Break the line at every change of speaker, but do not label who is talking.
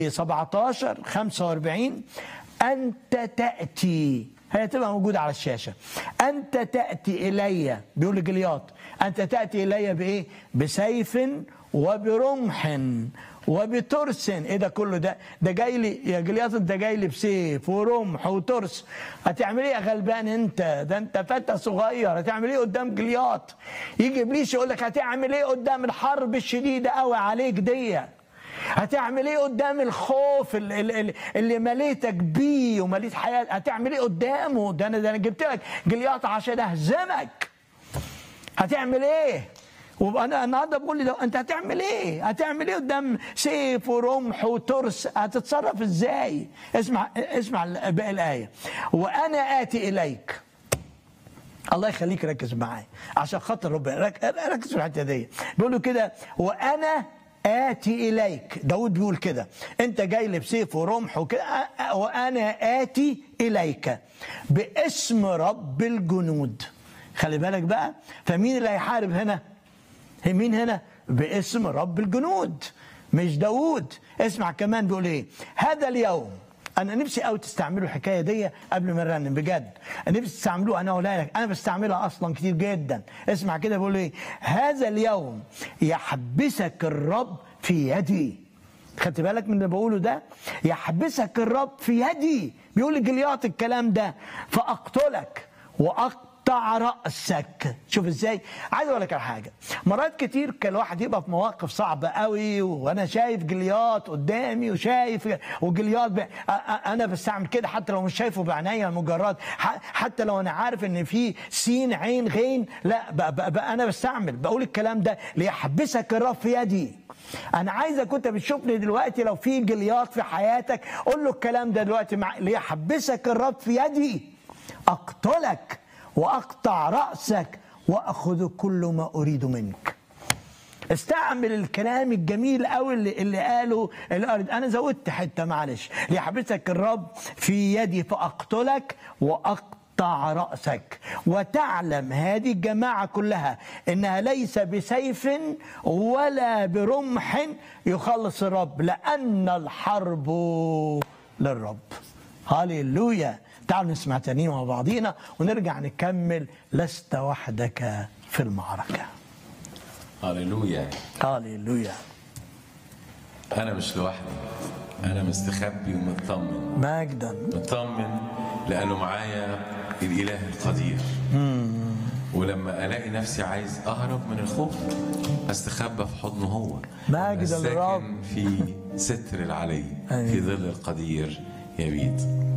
17 45 أنت تأتي هي تبقى موجودة على الشاشة أنت تأتي إلي بيقول لجلياط أنت تأتي إلي بإيه بسيف وبرمح وبترس ايه ده كله ده ده جاي لي يا جلياط انت جاي لي بسيف ورمح وترس هتعمل ايه يا غلبان انت ده انت فتى صغير هتعمل ايه قدام جلياط يجي ابليس يقول لك هتعمل ايه قدام الحرب الشديده قوي عليك دي هتعمل ايه قدام الخوف اللي, اللي, اللي مليتك بيه ومليت حياتك هتعمل ايه قدامه ده انا ده انا جبت لك جلياط عشان اهزمك هتعمل ايه وانا النهارده بقول لي لو انت هتعمل ايه؟ هتعمل ايه قدام سيف ورمح وترس؟ هتتصرف ازاي؟ اسمع اسمع باقي الايه. وانا اتي اليك. الله يخليك ركز معايا عشان خاطر ربنا رك- ركز في الحته دي. بيقولوا كده وانا آتي إليك داود بيقول كده أنت جاي لي بسيف ورمح وكده أ- أ- وأنا آتي إليك باسم رب الجنود خلي بالك بقى فمين اللي هيحارب هنا مين هنا باسم رب الجنود مش داود اسمع كمان بيقول ايه هذا اليوم انا نفسي قوي تستعملوا الحكايه دي قبل ما نرنم بجد أنا نفسي تستعملوها انا اقولها لك انا بستعملها اصلا كتير جدا اسمع كده بيقول ايه هذا اليوم يحبسك الرب في يدي خدت بالك من اللي بقوله ده يحبسك الرب في يدي بيقول لجلياط الكلام ده فاقتلك واقطع راسك شوف ازاي عايز اقول لك على حاجه مرات كتير كان الواحد يبقى في مواقف صعبه قوي وانا شايف جلياط قدامي وشايف وجلياط ب... أ- أ- انا بستعمل كده حتى لو مش شايفه بعينيا المجرد ح- حتى لو انا عارف ان في سين عين غين لا ب... ب... ب... انا بستعمل بقول الكلام ده ليحبسك الرب في يدي انا عايزك وانت بتشوفني دلوقتي لو في جلياط في حياتك قول له الكلام ده دلوقتي مع ليحبسك الرب في يدي اقتلك واقطع راسك واخذ كل ما اريد منك استعمل الكلام الجميل قوي اللي, اللي قاله الارض انا زودت حته معلش ليحبسك الرب في يدي فاقتلك واقطع راسك وتعلم هذه الجماعه كلها انها ليس بسيف ولا برمح يخلص الرب لان الحرب للرب هاليلويا تعالوا نسمع تاني مع بعضينا ونرجع نكمل لست وحدك في المعركه
هللويا
هاليلويا
انا مش لوحدي انا مستخبي ومطمن
مجدا
مطمن لانه معايا الاله القدير ولما الاقي نفسي عايز اهرب من الخوف استخبى في حضنه هو
مجد
الساكن
للرب.
في ستر العلي
آمين.
في ظل القدير يبيت